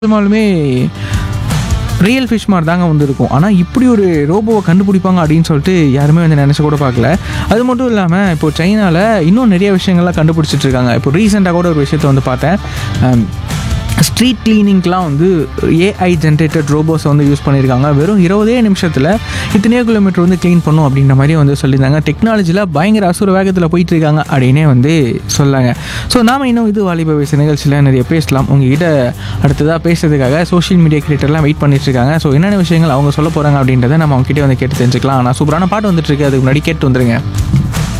நிஜமாலுமே real fish மாதிரி தாங்க வந்து இருக்கும் ஆனால் இப்படி ஒரு ரோபோவை கண்டுபிடிப்பாங்க அப்படின்னு சொல்லிட்டு யாருமே வந்து நினச்சி கூட பார்க்கல அது மட்டும் இல்லாமல் இப்போ சைனாவில் இன்னும் நிறைய விஷயங்கள்லாம் கண்டுபிடிச்சிட்டு இருக்காங்க இப்போ ரீசெண்டாக கூட ஒரு விஷயத்தை வந்து பார்த்தேன் ஸ்ட்ரீட் கிளீனிங்க்கெலாம் வந்து ஏஐ ஜென்ரேட்டட் ரோபோஸை வந்து யூஸ் பண்ணியிருக்காங்க வெறும் இருபதே நிமிஷத்தில் இத்தனையோ கிலோமீட்டர் வந்து க்ளீன் பண்ணும் அப்படின்ற மாதிரி வந்து சொல்லியிருந்தாங்க டெக்னாலஜியில் பயங்கர அசுர வேகத்தில் போயிட்டு இருக்காங்க அப்படின்னே வந்து சொல்லாங்க ஸோ நாம் இன்னும் இது வாலிப வயசு நிகழ்ச்சியில் நிறைய பேசலாம் உங்ககிட்ட அடுத்ததாக பேசுறதுக்காக சோஷியல் மீடியா கிரியேட்டர்லாம் வெயிட் பண்ணிட்டு இருக்காங்க ஸோ என்னென்ன விஷயங்கள் அவங்க சொல்ல போகிறாங்க அப்படின்றத நம்ம அவங்க கிட்டே வந்து கேட்டு தெரிஞ்சுக்கலாம் ஆனால் சூப்பரான பாட்டு வந்துட்டு இருக்கு அதுக்கு முன்னாடி கேட்டு வந்துருங்க